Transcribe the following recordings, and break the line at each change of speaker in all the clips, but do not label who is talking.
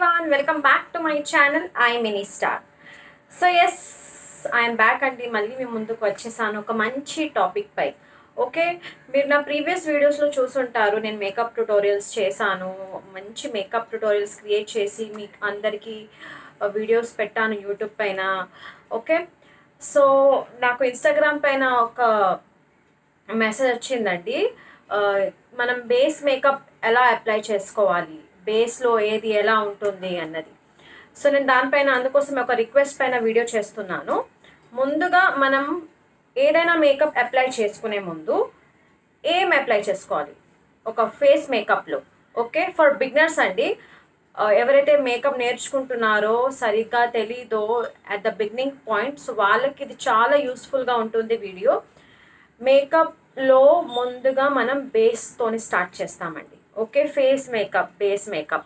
Everyone welcome back to my channel I mini star so yes I'm back అండి మళ్ళీ మీ ముందుకు వచ్చేసాను ఒక మంచి టాపిక్ పై ఓకే మీరు నా ప్రీవియస్ వీడియోస్లో చూసుంటారు నేను మేకప్ ట్యుటోరియల్స్ చేశాను మంచి మేకప్ ట్యుటోరియల్స్ క్రియేట్ చేసి మీకు అందరికీ వీడియోస్ పెట్టాను యూట్యూబ్ పైన ఓకే సో నాకు ఇన్స్టాగ్రామ్ పైన ఒక మెసేజ్ వచ్చిందండి ఆ, మనం బేస్ మేకప్ ఎలా అప్లై చేసుకోవాలి బేస్లో ఏది ఎలా ఉంటుంది అన్నది సో నేను దానిపైన అందుకోసం ఒక రిక్వెస్ట్ పైన వీడియో చేస్తున్నాను ముందుగా మనం ఏదైనా మేకప్ అప్లై చేసుకునే ముందు ఏం అప్లై చేసుకోవాలి ఒక ఫేస్ మేకప్లో ఓకే ఫర్ బిగినర్స్ అండి ఆ, ఎవరైతే మేకప్ నేర్చుకుంటున్నారో సరిగ్గా తెలీదో at the beginning point so వాళ్ళకి ఇది చాలా యూస్ఫుల్గా ఉంటుంది వీడియో మేకప్లో ముందుగా మనం బేస్తోని స్టార్ట్ చేస్తామండి okay face makeup base makeup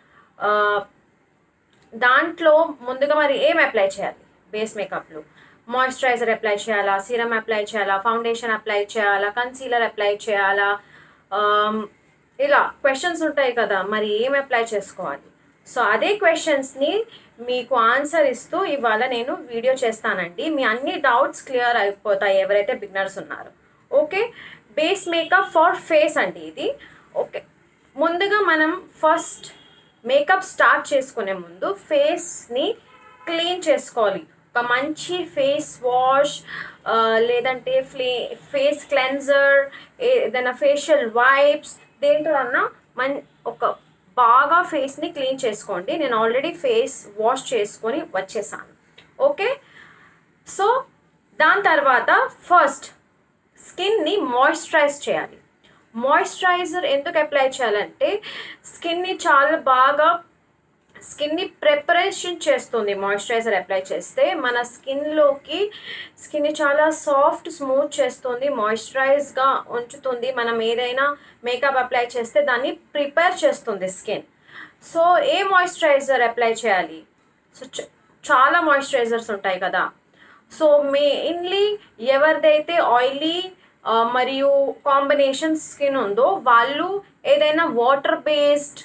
దాంట్లో ముందుగా మరి ఏం అప్లై చేయాలి బేస్ మేకప్లో మాయిశ్చరైజర్ అప్లై చేయాలా సీరం అప్లై చేయాలా ఫౌండేషన్ అప్లై చేయాలా కన్సీలర్ అప్లై చేయాలా ఆమ్, ఇలా క్వశ్చన్స్ ఉంటాయి కదా మరి ఏం అప్లై చేసుకోవాలి సో అదే క్వశ్చన్స్ని మీకు ఆన్సర్ ఇస్తూ ఇవాళ నేను వీడియో చేస్తానండి మీ అన్ని డౌట్స్ క్లియర్ అయిపోతాయి ఎవరైతే బిగినర్స్ ఉన్నారో okay base makeup for face అండి ఇది ఓకే ముందుగా మనం ఫస్ట్ మేకప్ స్టార్ట్ చేసుకునే ముందు ఫేస్ని క్లీన్ చేసుకోవాలి ఒక మంచి ఫేస్ వాష్ లేదంటే ఫ్లే ఫేస్ క్లెన్జర్ ఏదైనా ఫేషియల్ వైప్స్ దేంట్లో అన్నా మన్ ఒక బాగా ఫేస్ని క్లీన్ చేసుకోండి నేను ఆల్రెడీ ఫేస్ వాష్ చేసుకొని వచ్చేసాను ఓకే సో దాని తర్వాత ఫస్ట్ స్కిన్ని మాయిశ్చరైజ్ చేయాలి మాయిశ్చరైజర్ ఎందుకు అప్లై చేయాలంటే స్కిన్ని చాలా బాగా స్కిన్ని ప్రిపరేషన్ చేస్తుంది మాయిశ్చరైజర్ అప్లై చేస్తే మన స్కిన్లోకి స్కిన్ని చాలా సాఫ్ట్ స్మూత్ చేస్తుంది మాయిశ్చరైజ్గా ఉంచుతుంది మనం ఏదైనా మేకప్ అప్లై చేస్తే దాన్ని ప్రిపేర్ చేస్తుంది స్కిన్ సో ఏ మాయిశ్చరైజర్ అప్లై చేయాలి సో చ- చాలా మాయిశ్చరైజర్స్ ఉంటాయి కదా సో మెయిన్లీ ఎవరిదైతే ఆయిలీ మరియు కాంబినేషన్ స్కిన్ ఉందో వాళ్ళు ఏదైనా వాటర్ బేస్డ్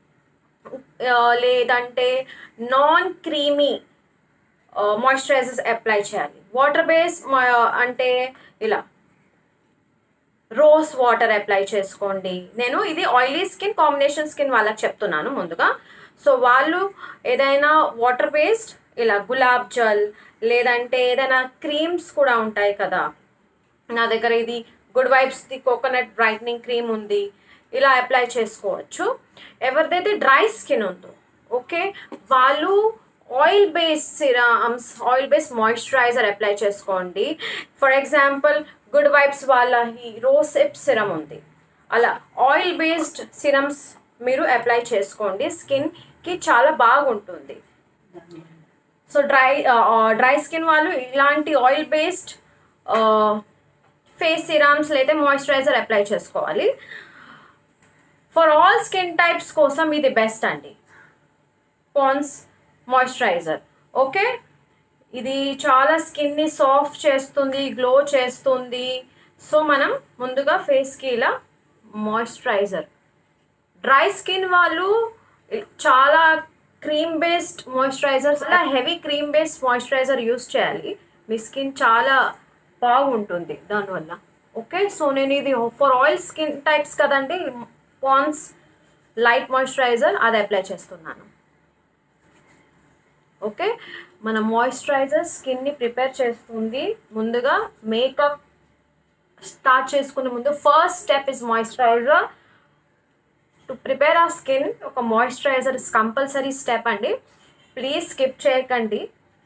లేదంటే నాన్ క్రీమీ మాయిశ్చరైజర్స్ అప్లై చేయాలి వాటర్ బేస్ అంటే ఇలా రోజ్ వాటర్ అప్లై చేసుకోండి నేను ఇది ఆయిలీ స్కిన్ కాంబినేషన్ స్కిన్ వాళ్ళకి చెప్తున్నాను ముందుగా సో వాళ్ళు ఏదైనా వాటర్ బేస్డ్ ఇలా గులాబ్ జల్ లేదంటే ఏదైనా క్రీమ్స్ కూడా ఉంటాయి కదా నా దగ్గర ఇది గుడ్ వైబ్స్ది కోకోనట్ బ్రైట్నింగ్ క్రీమ్ ఉంది ఇలా అప్లై చేసుకోవచ్చు ఎవరిదైతే డ్రై స్కిన్ ఉందో ఓకే వాళ్ళు oil base serums oil base moisturiser apply చేసుకోండి ఫర్ ఎగ్జాంపుల్ గుడ్ వైబ్స్ వాళ్ళ ఈ రోసెప్ సిరమ్ ఉంది అలా ఆయిల్ బేస్డ్ సిరమ్స్ మీరు అప్లై చేసుకోండి స్కిన్కి చాలా బాగుంటుంది సో డ్రై డ్రై స్కిన్ వాళ్ళు ఇలాంటి ఆయిల్ బేస్డ్ ఫేస్ సిరమ్స్ లేదా మాయిశ్చరైజర్ అప్లై చేసుకోవాలి ఫర్ ఆల్ స్కిన్ టైప్స్ కోసం ఇది బెస్ట్ అండి పాన్స్ మాయిశ్చరైజర్ ఓకే ఇది చాలా స్కిన్ని సాఫ్ట్ చేస్తుంది గ్లో చేస్తుంది సో మనం ముందుగా ఫేస్కి ఇలా మాయిశ్చరైజర్ డ్రై స్కిన్ వాళ్ళు చాలా క్రీమ్ బేస్డ్ మాయిశ్చరైజర్స్ అలా heavy cream based moisturiser use చేయాలి మీ స్కిన్ చాలా బాగుంటుంది దానివల్ల ఓకే సో నేను ఇది ఫర్ ఆయిల్ స్కిన్ టైప్స్ కదండి పాన్స్ లైట్ మాయిశ్చరైజర్ అది అప్లై చేస్తున్నాను ఓకే మన మాయిశ్చరైజర్ స్కిన్ని ప్రిపేర్ చేస్తుంది ముందుగా మేకప్ స్టార్ట్ చేసుకునే ముందు first step is moisturiser to prepare ఆ స్కిన్ ఒక మాయిశ్చరైజర్ ఇస్ కంపల్సరీ స్టెప్ అండి ప్లీజ్ స్కిప్ చేయకండి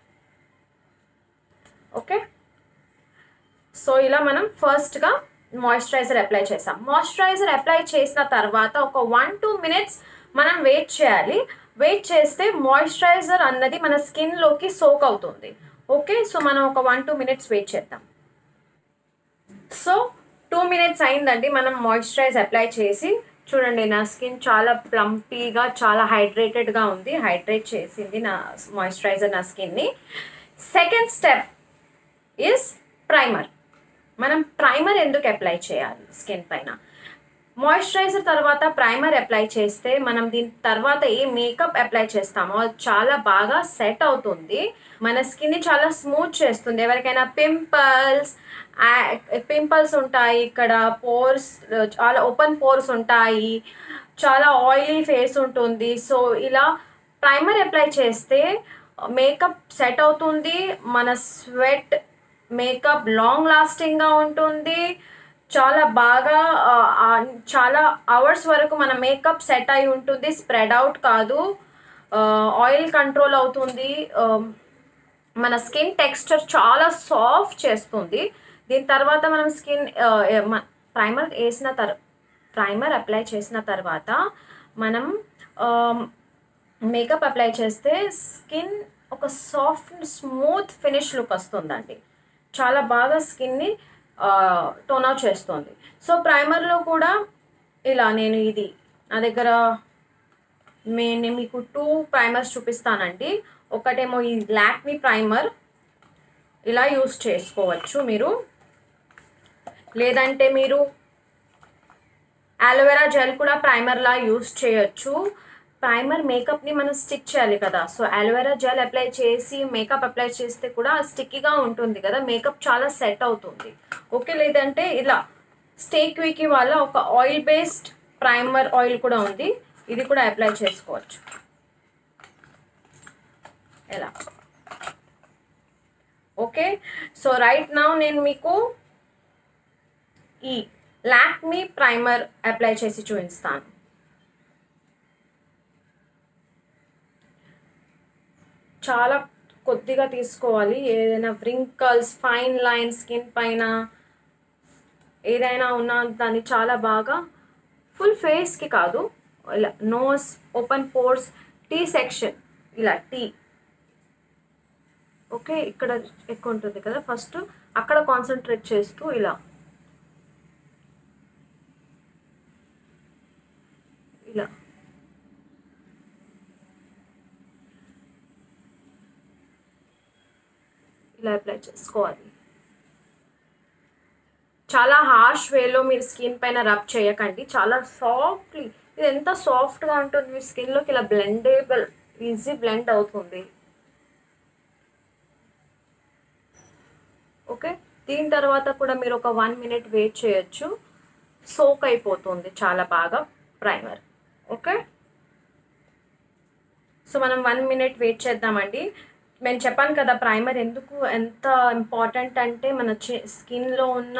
ఓకే సో ఇలా మనం ఫస్ట్గా మాయిశ్చరైజర్ అప్లై చేసాం మాయిశ్చరైజర్ అప్లై చేసిన తర్వాత ఒక వన్ టూ మినిట్స్ మనం వెయిట్ చేయాలి వెయిట్ చేస్తే మాయిశ్చరైజర్ అన్నది మన స్కిన్లోకి సోక్ అవుతుంది ఓకే సో మనం ఒక వన్ టూ మినిట్స్ వెయిట్ చేద్దాం సో టూ మినిట్స్ అయిందండి మనం మాయిశ్చరైజ్ అప్లై చేసి చూడండి నా స్కిన్ చాలా ప్లంపీగా చాలా హైడ్రేటెడ్గా ఉంది హైడ్రేట్ చేసింది నా మాయిశ్చరైజర్ నా స్కిన్ని సెకండ్ స్టెప్ ఇస్ ప్రైమర్ మనం ప్రైమర్ ఎందుకు అప్లై చేయాలి స్కిన్ పైన మాయిశ్చరైజర్ తర్వాత ప్రైమర్ అప్లై చేస్తే మనం దీని తర్వాత ఏ మేకప్ అప్లై చేస్తామో అది చాలా బాగా సెట్ అవుతుంది మన స్కిన్ని చాలా స్మూత్ చేస్తుంది ఎవరికైనా పింపుల్స్ పింపుల్స్ ఉంటాయి ఇక్కడ పోర్స్ చాలా ఓపెన్ పోర్స్ ఉంటాయి చాలా ఆయిలీ ఫేస్ ఉంటుంది సో ఇలా ప్రైమర్ అప్లై చేస్తే మేకప్ సెట్ అవుతుంది మన స్వెట్ మేకప్ లాంగ్ లాస్టింగ్గా ఉంటుంది చాలా బాగా ఆ, ఆ, చాలా అవర్స్ వరకు మన మేకప్ సెట్ అయి ఉంటుంది స్ప్రెడ్ అవుట్ కాదు ఆయిల్ కంట్రోల్ అవుతుంది ఆ, మన స్కిన్ టెక్స్చర్ చాలా సాఫ్ట్ చేస్తుంది దీని తర్వాత మనం స్కిన్ ప్రైమర్ వేసిన తర్ ప్రైమర్ అప్లై చేసిన తర్వాత మనం మేకప్ అప్లై చేస్తే స్కిన్ ఒక సాఫ్ట్ స్మూత్ ఫినిష్ లుక్ వస్తుందండి చాలా బాగా స్కిన్ని టోన్ అవుట్ చేస్తుంది సో ప్రైమర్లో కూడా ఇలా నేను ఇది నా దగ్గర నేను మీకు టూ ప్రైమర్స్ చూపిస్తానండి ఒకటేమో ఈ లాక్మీ ప్రైమర్ ఇలా యూస్ చేసుకోవచ్చు మీరు లేదంటే మీరు అలోవెరా జెల్ కూడా ప్రైమర్లా యూస్ చేయొచ్చు ప్రైమర్ మేకప్ని మనం స్టిక్ చేయాలి కదా సో అలోవెరా జెల్ అప్లై చేసి మేకప్ అప్లై చేస్తే కూడా స్టిక్కీగా ఉంటుంది కదా మేకప్ చాలా సెట్ అవుతుంది ఓకే లేదంటే ఇలా స్టేక్ వీకి వల్ల ఒక ఆయిల్ బేస్డ్ ప్రైమర్ ఆయిల్ కూడా ఉంది ఇది కూడా అప్లై చేసుకోవచ్చు ఎలా ఓకే సో రైట్ నౌ నేను మీకు ఈ లాక్మీ ప్రైమర్ అప్లై చేసి చూపిస్తాను చాలా కొద్దిగా తీసుకోవాలి ఏదైనా వ్రింకల్స్ ఫైన్ లైన్ స్కిన్ పైన ఏదైనా ఉన్నా దాన్ని చాలా బాగా ఫుల్ ఫేస్కి కాదు ఇలా nose open pores T section ఇలా టీ ఓకే ఇక్కడ ఎక్కువ ఉంటుంది కదా ఫస్ట్ అక్కడ కాన్సన్ట్రేట్ చేస్తూ ఇలా ఇలా ఇలా అప్లై చేసుకోవాలి చాలా హార్ష్ వేలో మీరు స్కిన్ పైన రబ్ చేయకండి చాలా సాఫ్ట్లీ ఇది ఎంత సాఫ్ట్గా ఉంటుంది మీ స్కిన్లోకి ఇలా బ్లెండేబుల్ ఈజీ బ్లెండ్ అవుతుంది ఓకే దీని తర్వాత కూడా మీరు ఒక వన్ మినిట్ వెయిట్ చేయొచ్చు సోక్ అయిపోతుంది చాలా బాగా ప్రైమర్ ఓకే సో మనం వన్ మినిట్ వెయిట్ చేద్దామండి నేను చెప్పాను కదా ప్రైమర్ ఎందుకు ఎంత ఇంపార్టెంట్ అంటే మన స్కిన్లో ఉన్న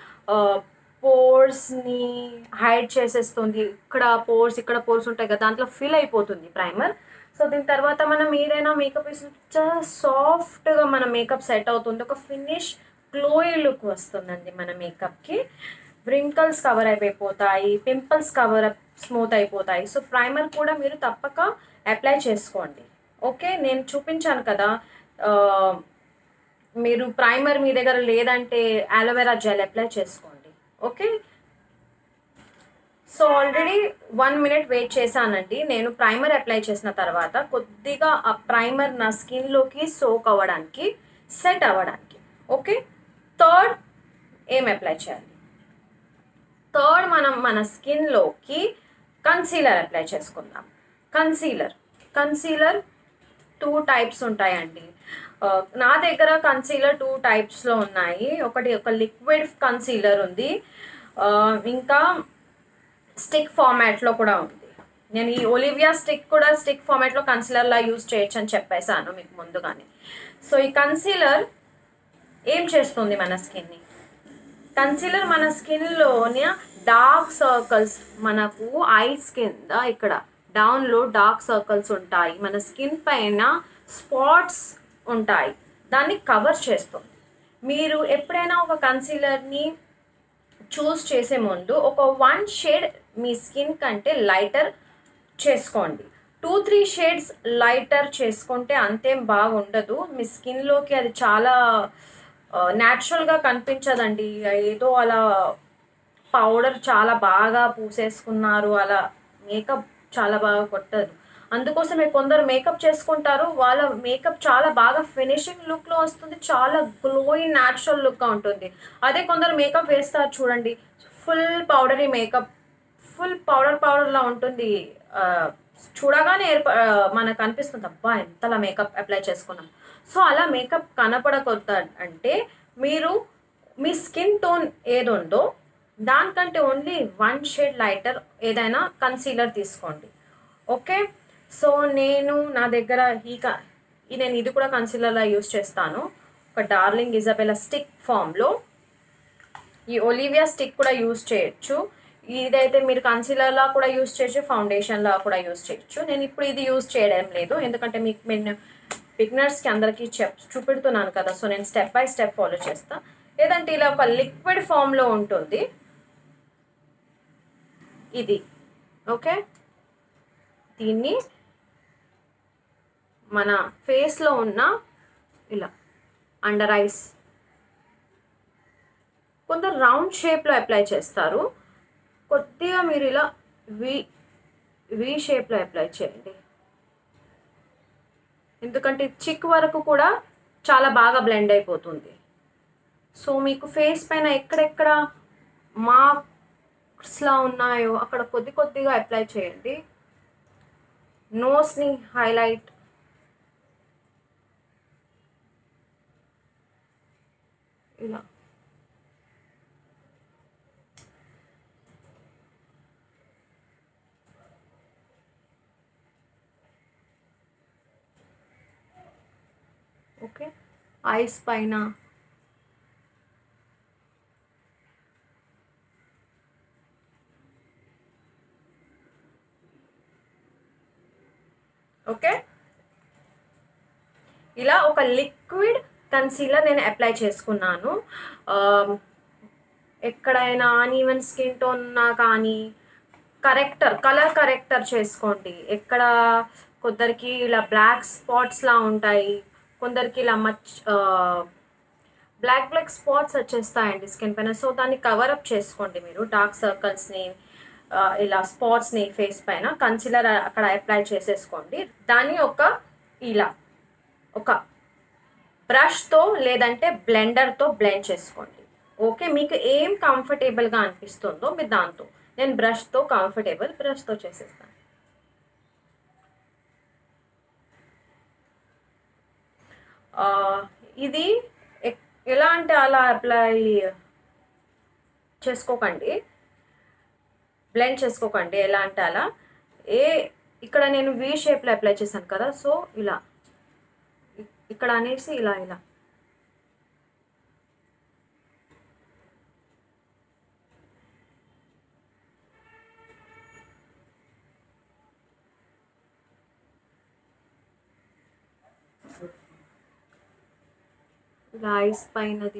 పోర్స్ని హైడ్ చేసేస్తుంది ఇక్కడ పోర్స్ ఇక్కడ పోర్స్ ఉంటాయి కదా దాంట్లో ఫిల్ అయిపోతుంది ప్రైమర్ సో దీని తర్వాత మనం ఏదైనా మేకప్ వేసిన చాలా సాఫ్ట్గా మన మేకప్ సెట్ అవుతుంది ఒక ఫినిష్ గ్లోయి లుక్ వస్తుందండి మన మేకప్కి వ్రింకల్స్ కవర్ అయిపోతాయి పింపుల్స్ కవర్ స్మూత్ అయిపోతాయి సో ప్రైమర్ కూడా మీరు తప్పక అప్లై చేసుకోండి ఓకే నేను చూపించాను కదా ఆ, మీరు ప్రైమర్ మీ దగ్గర లేదంటే అలోవెరా జెల్ అప్లై చేసుకోండి okay so already one minute wait చేశానండి నేను ప్రైమర్ అప్లై చేసిన తర్వాత కొద్దిగా ఆ ప్రైమర్ నా స్కిన్లోకి సోక్ అవ్వడానికి సెట్ అవ్వడానికి ఓకే థర్డ్ ఏం అప్లై చేయాలి థర్డ్ మనం మన స్కిన్లోకి కన్సీలర్ అప్లై చేసుకుందాం కన్సీలర్ కన్సీలర్ టూ టైప్స్ ఉంటాయండి ఆ, నా దగ్గర కన్సీలర్ టూ టైప్స్లో ఉన్నాయి ఒకటి ఒక లిక్విడ్ కన్సీలర్ ఉంది ఆ, ఇంకా స్టిక్ ఫార్మాట్లో కూడా ఉంది నేను ఈ ఒలివియా స్టిక్ కూడా స్టిక్ ఫార్మాట్లో కన్సీలర్లా యూజ్ చేయొచ్చు అని చెప్పేశాను మీకు ముందుగానే సో ఈ కన్సీలర్ ఏం చేస్తుంది మన స్కిన్ని కన్సీలర్ మన స్కిన్లోని డార్క్ సర్కిల్స్ మనకు ఐస్ కింద ఇక్కడ డౌన్లో డార్క్ సర్కిల్స్ ఉంటాయి మన స్కిన్ పైన స్పాట్స్ ఉంటాయి దాన్ని కవర్ చేస్తుంది మీరు ఎప్పుడైనా ఒక కన్సీలర్ని చూస్ చేసే ముందు ఒక వన్ షేడ్ మీ స్కిన్ కంటే లైటర్ చేసుకోండి టూ త్రీ షేడ్స్ లైటర్ చేసుకుంటే అంతేం బాగుండదు మీ స్కిన్లోకి అది చాలా న్యాచురల్గా కనిపించదండి ఏదో అలా పౌడర్ చాలా బాగా పూసేసుకున్నారు అలా మేకప్ చాలా బాగా కొట్టదు అందుకోసమే కొందరు మేకప్ చేసుకుంటారు వాళ్ళ మేకప్ చాలా బాగా ఫినిషింగ్ లుక్లో వస్తుంది చాలా గ్లోయింగ్ న్యాచురల్ లుక్గా ఉంటుంది అదే కొందరు మేకప్ వేస్తారు చూడండి full powdery makeup full powder పౌడర్లా ఉంటుంది ఆ, చూడగానే ఏర్ప ఆ, మనకు అనిపిస్తుంది అబ్బా ఎంతలా మేకప్ అప్లై చేసుకున్నాం సో అలా మేకప్ కనపడకొద్ద అంటే మీరు మీ స్కిన్ టోన్ ఏది ఉందో దానికంటే ఓన్లీ వన్ షేడ్ లైటర్ ఏదైనా కన్సీలర్ తీసుకోండి ఓకే సో నేను నా దగ్గర ఈ క- ఈ నేను ఇది కూడా కన్సీలర్లా యూస్ చేస్తాను ఒక డార్లింగ్ ఇజబెలా స్టిక్ ఫామ్లో ఈ ఒలివియా స్టిక్ కూడా యూస్ చేయొచ్చు ఇదైతే మీరు కన్సీలర్లా కూడా యూస్ చేయొచ్చు ఫౌండేషన్లా కూడా యూస్ చేయొచ్చు నేను ఇప్పుడు ఇది యూస్ చేయడం లేదు ఎందుకంటే మీకు నేను బిగినర్స్కి అందరికీ చెప్ చూపెడుతున్నాను కదా సో నేను స్టెప్ బై స్టెప్ ఫాలో చేస్తా లేదంటే ఇలా ఒక లిక్విడ్ ఫామ్లో ఉంటుంది ఇది ఓకే దీన్ని మన ఫేస్లో ఉన్న ఇలా అండర్ ఐస్ కొందరు రౌండ్ షేప్లో అప్లై చేస్తారు కొద్దిగా మీరు ఇలా వి వి షేప్లో అప్లై చేయండి ఎందుకంటే చిక్ వరకు కూడా చాలా బాగా బ్లెండ్ అయిపోతుంది సో మీకు ఫేస్ పైన ఎక్కడెక్కడ మార్క్స్లా ఉన్నాయో అక్కడ కొద్ది కొద్దిగా అప్లై చేయండి నోస్ని హైలైట్ ఇలా ఓకే ఐస్ పైన ఓకే ఇలా ఒక లిక్విడ్ కన్సీలర్ నేను అప్లై చేసుకున్నాను ఆమ్, ఎక్కడైనా అన్ఈవెన్ స్కిన్ టోన్ ఉన్నా కానీ కరెక్టర్ కలర్ కరెక్టర్ చేసుకోండి ఎక్కడ కొందరికి ఇలా బ్లాక్ స్పాట్స్లా ఉంటాయి కొందరికి ఇలా మచ్ బ్లాక్ బ్లాక్ స్పాట్స్ వచ్చేస్తాయండి స్కిన్ పైన సో దాన్ని కవర్ అప్ చేసుకోండి మీరు డార్క్ సర్కిల్స్ని ఇలా స్పాట్స్ని ఫేస్ పైన కన్సిలర్ అక్కడ అప్లై చేసేసుకోండి దాన్ని ఒక ఇలా ఒక బ్రష్తో లేదంటే బ్లెండర్తో బ్లెండ్ చేసుకోండి ఓకే మీకు ఏం కంఫర్టబుల్గా అనిపిస్తుందో మీరు దాంతో నేను బ్రష్తో కంఫర్టబుల్ బ్రష్తో చేసేస్తాను ఆ, ఇది ఎక్- ఎలా అంటే అలా అప్లై చేసుకోకండి బ్లెండ్ చేసుకోకండి ఎలా అంటే అలా ఏ ఇక్కడ నేను వి షేప్లో అప్లై చేశాను కదా సో ఇలా ఇ- ఇక్కడ అనేసి ఇలా ఇలా ఇలా ఐస్ పైనది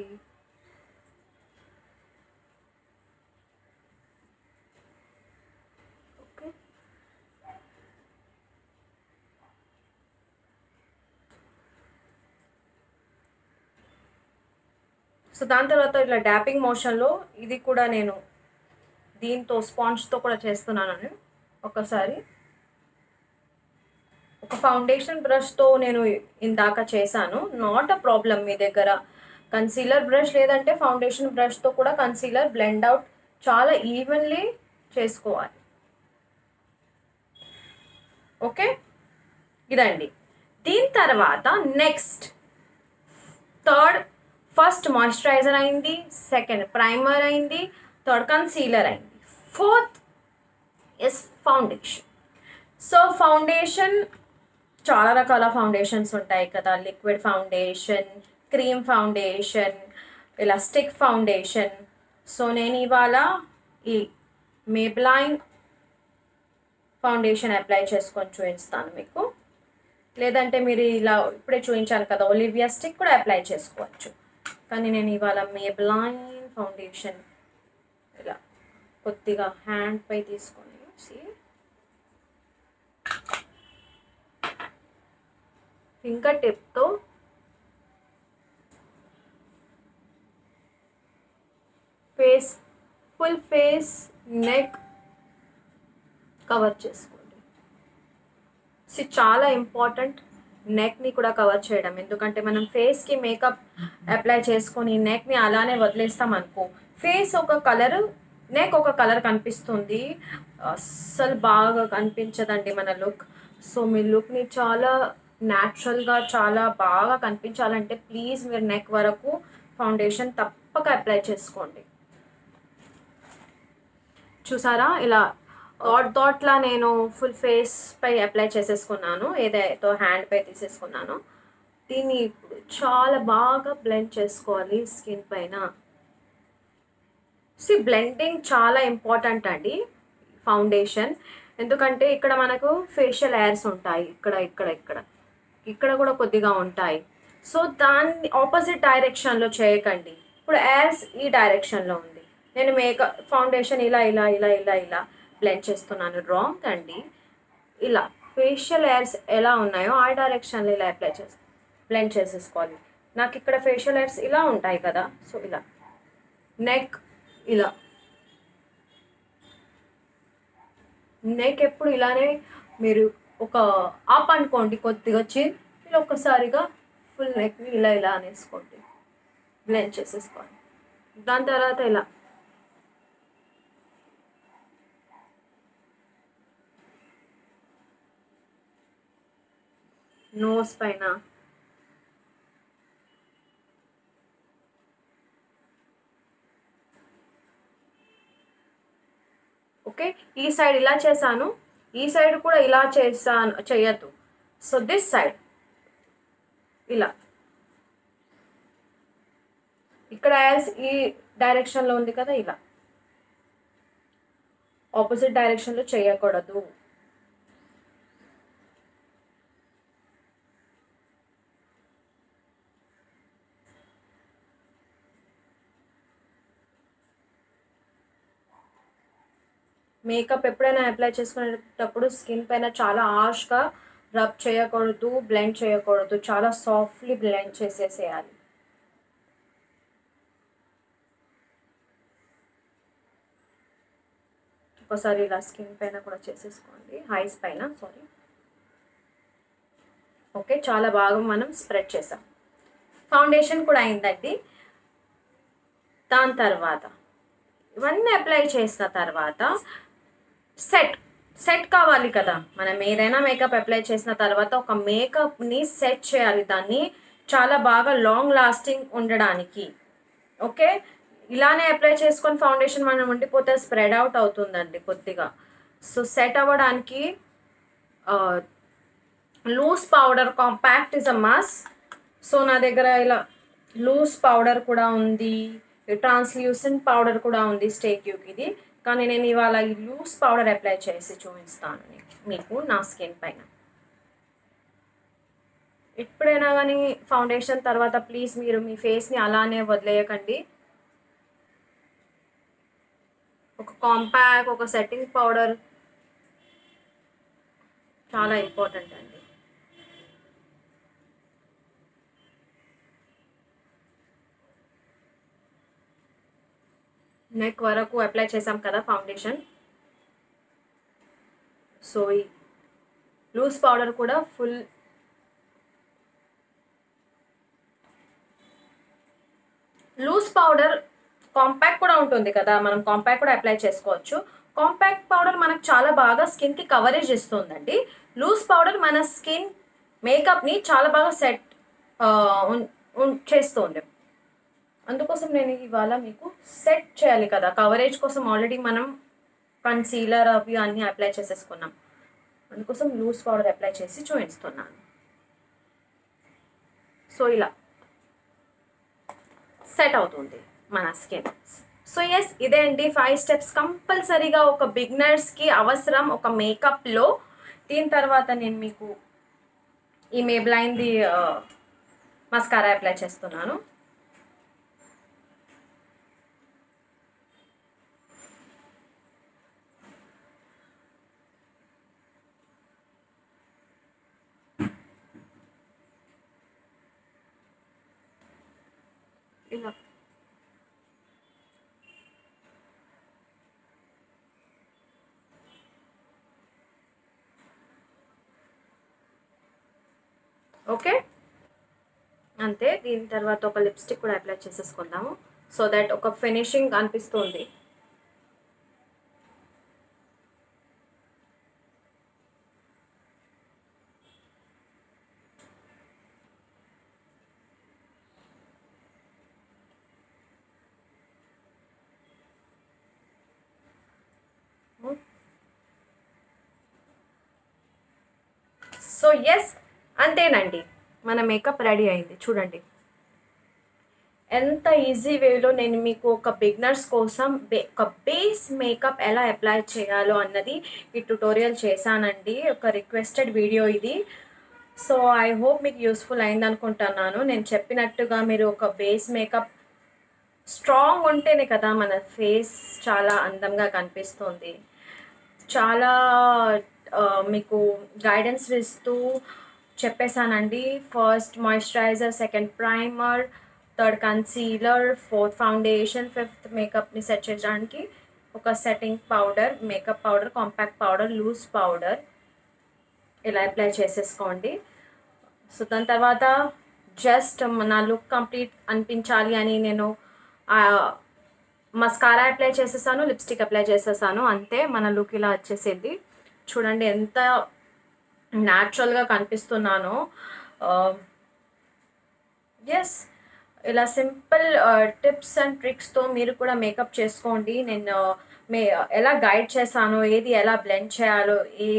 ఓకే సో దాని తర్వాత ఇట్లా డ్యాపింగ్ మోషన్లో ఇది కూడా నేను దీంతో స్పాంజ్తో కూడా చేస్తున్నానని ఒకసారి ఒక ఫౌండేషన్ బ్రష్తో నేను ఇందాక చేశాను నాట్ అ ప్రాబ్లం మీ దగ్గర కన్సీలర్ బ్రష్ లేదంటే ఫౌండేషన్ బ్రష్తో కూడా కన్సీలర్ బ్లెండ్ అవుట్ చాలా ఈవెన్లీ చేసుకోవాలి ఓకే ఇదండి దీని తర్వాత నెక్స్ట్ థర్డ్ ఫస్ట్ మాయిశ్చరైజర్ అయింది సెకండ్ ప్రైమర్ అయింది థర్డ్ కన్సీలర్ అయింది fourth is foundation so foundation చాలా రకాల ఫౌండేషన్స్ ఉంటాయి కదా లిక్విడ్ ఫౌండేషన్ క్రీమ్ ఫౌండేషన్ ఇలా స్టిక్ ఫౌండేషన్ సో నేను ఇవాళ ఈ మేబ్లైన్ ఫౌండేషన్ అప్లై చేసుకొని చూపిస్తాను మీకు లేదంటే మీరు ఇలా ఇప్పుడే చూపించాను కదా ఒలివియా స్టిక్ కూడా అప్లై చేసుకోవచ్చు కానీ నేను ఇవాళ మేబ్లైన్ ఫౌండేషన్ ఇలా కొద్దిగా హ్యాండ్ పై తీసుకొని see? ఫింగర్ టిప్తో face full face neck cover చేసుకోండి సో చాలా ఇంపార్టెంట్ నెక్ని కూడా కవర్ చేయడం ఎందుకంటే మనం ఫేస్కి మేకప్ అప్లై చేసుకొని నెక్ని అలానే వదిలేస్తాం అనుకో ఫేస్ ఒక కలర్ నెక్ ఒక కలర్ కనిపిస్తుంది అస్సలు బాగా కనిపించదండి మన లుక్ సో మీ లుక్ని చాలా న్యాచురల్గా చాలా బాగా కనిపించాలంటే ప్లీజ్ మీరు నెక్ వరకు ఫౌండేషన్ తప్పక అప్లై చేసుకోండి చూసారా ఇలా డాట్ డాట్లా నేను ఫుల్ ఫేస్ పై అప్లై చేసేసుకున్నాను ఏదైతే హ్యాండ్ పై తీసేసుకున్నాను దీన్ని ఇప్పుడు చాలా బాగా బ్లెండ్ చేసుకోవాలి స్కిన్ పైన సి బ్లెండింగ్ చాలా ఇంపార్టెంట్ అండి ఫౌండేషన్ ఎందుకంటే ఇక్కడ మనకు ఫేషియల్ ఎయిర్స్ ఉంటాయి ఇక్కడ ఇక్కడ ఇక్కడ ఇక్కడ కూడా కొద్దిగా ఉంటాయి సో దాన్ని ఆపోజిట్ డైరెక్షన్లో చేయకండి ఇప్పుడు ఎయిర్స్ ఈ డైరెక్షన్లో ఉంది నేను మేకప్ ఫౌండేషన్ ఇలా ఇలా ఇలా ఇలా ఇలా బ్లెండ్ చేస్తున్నాను రాంగ్ అండి ఇలా ఫేషియల్ ఎయిర్స్ ఎలా ఉన్నాయో ఆ డైరెక్షన్లో ఇలా అప్లై చేసి బ్లెండ్ చేసేసుకోవాలి నాకు ఇక్కడ ఫేషియల్ ఎయిర్స్ ఇలా ఉంటాయి కదా సో ఇలా నెక్ ఇలా నెక్ ఎప్పుడు ఇలానే మీరు ఒక ఆప్ అనుకోండి కొద్దిగా చిన్ ఇలా ఒక్కసారిగా ఫుల్ నెక్ని ఇలా ఇలా అనేసుకోండి బ్లెండ్ చేసేసుకోండి దాని తర్వాత ఇలా నోస్ పైన ఓకే ఈ సైడ్ ఇలా చేశాను ఈ సైడ్ కూడా ఇలా చేశాను చేయొద్దు సో దిస్ సైడ్ ఇలా ఇక్కడ యాజ్ ఈ డైరెక్షన్లో ఉంది కదా ఇలా ఆపోజిట్ డైరెక్షన్లో చేయకూడదు మేకప్ ఎప్పుడైనా అప్లై చేసుకునేటప్పుడు స్కిన్ పైన చాలా హార్ష్గా రబ్ చేయకూడదు బ్లెండ్ చేయకూడదు చాలా సాఫ్ట్లీ బ్లెండ్ చేసేసేయాలి ఒకసారి ఇలా స్కిన్ పైన కూడా చేసేసుకోండి హైస్ పైన సారీ ఓకే చాలా బాగా మనం స్ప్రెడ్ చేసాం ఫౌండేషన్ కూడా అయిందండి దాని తర్వాత ఇవన్నీ అప్లై చేసిన తర్వాత సెట్ సెట్ కావాలి కదా మనం ఏదైనా మేకప్ అప్లై చేసిన తర్వాత ఒక మేకప్ని సెట్ చేయాలి దాన్ని చాలా బాగా లాంగ్ లాస్టింగ్ ఉండడానికి ఓకే ఇలానే అప్లై చేసుకొని ఫౌండేషన్ మనం ఉండిపోతే స్ప్రెడ్ అవుట్ అవుతుందండి కొద్దిగా సో సెట్ అవ్వడానికి loose powder compact is a must so నా దగ్గర ఇలా లూజ్ పౌడర్ కూడా ఉంది ట్రాన్స్ల్యూసెంట్ పౌడర్ కూడా ఉంది స్టేక్యూకి ఇది కానీ నేను ఇవాళ ఈ లూజ్ పౌడర్ అప్లై చేసి చూపిస్తాను నీకు- మీకు నా స్కిన్ పైన ఎప్పుడైనా కానీ ఫౌండేషన్ తర్వాత ప్లీజ్ మీరు మీ ఫేస్ని అలానే వదిలేయకండి ఒక కాంపాక్ట్ ఒక సెట్టింగ్ పౌడర్ చాలా ఇంపార్టెంట్ అండి నెక్ వరకు అప్లై చేసాం కదా ఫౌండేషన్ సో ఈ లూజ్ పౌడర్ కూడా ఫుల్ లూజ్ పౌడర్ కాంపాక్ట్ కూడా ఉంటుంది కదా మనం కాంపాక్ట్ కూడా అప్లై చేసుకోవచ్చు కాంపాక్ట్ పౌడర్ మనకు చాలా బాగా స్కిన్కి కవరేజ్ ఇస్తుందండి లూజ్ పౌడర్ మన స్కిన్ మేకప్ని చాలా బాగా సెట్ చేస్తుంది అందుకోసం నేను ఇవాళ మీకు సెట్ చేయాలి కదా కవరేజ్ కోసం ఆల్రెడీ మనం కన్సీలర్ అవి అన్నీ అప్లై చేసేసుకున్నాం అందుకోసం లూజ్ పౌడర్ అప్లై చేసి చూపిస్తున్నాను సో ఇలా సెట్ అవుతుంది మన స్కిన్ సో ఎస్ ఇదే అండి ఫైవ్ స్టెప్స్ కంపల్సరీగా ఒక బిగినర్స్కి అవసరం ఒక మేకప్లో దీని తర్వాత నేను మీకు ఈ మేబ్లైన్ది మస్కారా అప్లై చేస్తున్నాను ఇలా ఓకే అంతే దీని తర్వాత ఒక లిప్స్టిక్ కూడా అప్లై చేసేసుకుందాము సో దట్ ఒక ఫినిషింగ్ అనిపిస్తుంది సో ఎస్ అంతేనండి మన మేకప్ రెడీ అయింది చూడండి ఎంత ఈజీ వేలో నేను మీకు ఒక బిగినర్స్ కోసం బే ఒక బేస్ మేకప్ ఎలా అప్లై చేయాలో అన్నది ఈ ట్యుటోరియల్ చేశానండి ఒక రిక్వెస్టెడ్ వీడియో ఇది సో ఐ హోప్ మీకు యూస్ఫుల్ అయింది అనుకుంటున్నాను నేను చెప్పినట్టుగా మీరు ఒక బేస్ మేకప్ స్ట్రాంగ్ ఉంటేనే కదా మన ఫేస్ చాలా అందంగా కనిపిస్తుంది చాలా ఆ, మీకు గైడెన్స్ ఇస్తూ చెప్పేశానండి first moisturiser second primer third concealer fourth foundation fifth మేకప్ని సెట్ చేయడానికి ఒక setting powder makeup powder compact powder loose powder ఇలా అప్లై చేసేసుకోండి సో దాని తర్వాత జస్ట్ నా లుక్ కంప్లీట్ అనిపించాలి అని నేను మస్కారా అప్లై చేసేసాను లిప్స్టిక్ అప్లై చేసేసాను అంతే మన లుక్ ఇలా వచ్చేసేది చూడండి ఎంత న్యాచురల్గా కనిపిస్తున్నానో ఎస్ ఇలా సింపుల్ టిప్స్ అండ్ ట్రిక్స్తో మీరు కూడా మేకప్ చేసుకోండి నేను మే ఎలా గైడ్ చేశానో ఏది ఎలా బ్లెండ్ చేయాలో ఏ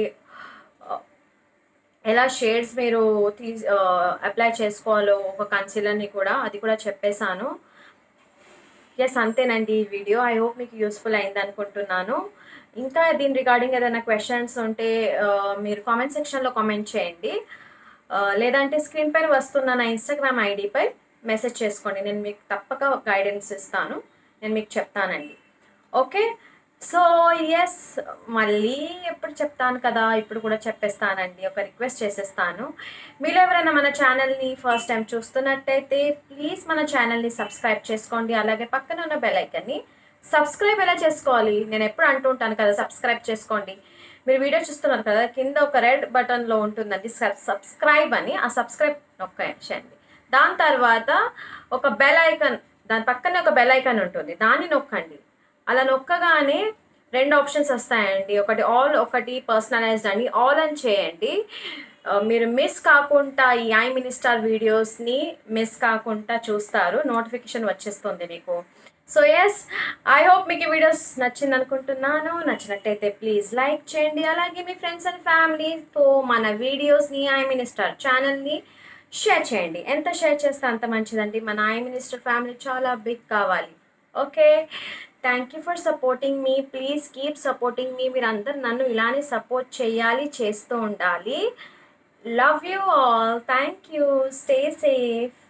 ఎలా షేడ్స్ మీరు తీ అప్లై చేసుకోవాలో ఒక కన్సీలర్ని కూడా అది కూడా చెప్పేశాను ఎస్ అంతేనండి ఈ వీడియో ఐ హోప్ మీకు యూస్ఫుల్ అయింది అనుకుంటున్నాను ఇంకా దీని రిగార్డింగ్ ఏదైనా క్వశ్చన్స్ ఉంటే ఆ, మీరు కామెంట్ సెక్షన్లో కామెంట్ చేయండి ఆ, లేదంటే స్క్రీన్ పైన వస్తున్న నా ఇన్స్టాగ్రామ్ ఐడిపై మెసేజ్ చేసుకోండి నేను మీకు తప్పక గైడెన్స్ ఇస్తాను నేను మీకు చెప్తానండి ఓకే సో ఎస్ మళ్ళీ ఎప్పుడు చెప్తాను కదా ఇప్పుడు కూడా చెప్పేస్తానండి ఒక రిక్వెస్ట్ చేసేస్తాను మీరు ఎవరైనా మన ఛానల్ని ఫస్ట్ టైం చూస్తున్నట్టయితే ప్లీజ్ మన ఛానల్ని సబ్స్క్రైబ్ చేసుకోండి అలాగే పక్కన ఉన్న బెల్ ఐకన్ని సబ్స్క్రైబ్ ఎలా చేసుకోవాలి నేను ఎప్పుడు అంటూ ఉంటాను కదా సబ్స్క్రైబ్ చేసుకోండి మీరు వీడియో చూస్తున్నారు కదా కింద ఒక రెడ్ బటన్లో ఉంటుందండి సబ్స్క్రైబ్ అని ఆ సబ్స్క్రైబ్ నొక్కండి దాని తర్వాత ఒక బెల్ ఐకన్ దాని పక్కనే ఒక బెల్ ఐకాన్ ఉంటుంది దాన్ని నొక్కండి అలా నొక్కగానే రెండు ఆప్షన్స్ వస్తాయండి ఒకటి ఆల్ ఒకటి పర్సనలైజ్డ్ అని ఆల్ అని చేయండి ఆ, మీరు మిస్ కాకుండా ఈ ఐ మినిస్టర్ వీడియోస్ని మిస్ కాకుండా చూస్తారు నోటిఫికేషన్ వచ్చేస్తుంది మీకు సో ఎస్ ఐ హోప్ మీకు ఈ వీడియోస్ నచ్చింది అనుకుంటున్నాను నచ్చినట్టయితే ప్లీజ్ లైక్ చేయండి అలాగే మీ ఫ్రెండ్స్ అండ్ ఫ్యామిలీతో మన వీడియోస్ని ఐ మినిస్టర్ ఛానల్ని షేర్ చేయండి ఎంత షేర్ చేస్తే అంత మంచిదండి మన ఐ మినిస్టర్ ఫ్యామిలీ చాలా బిగ్ కావాలి okay thank you for supporting మీ ప్లీజ్ కీప్ సపోర్టింగ్ మీ మీరు అందరు నన్ను ఇలానే సపోర్ట్ చేయాలి చేస్తూ ఉండాలి love you all thank you stay safe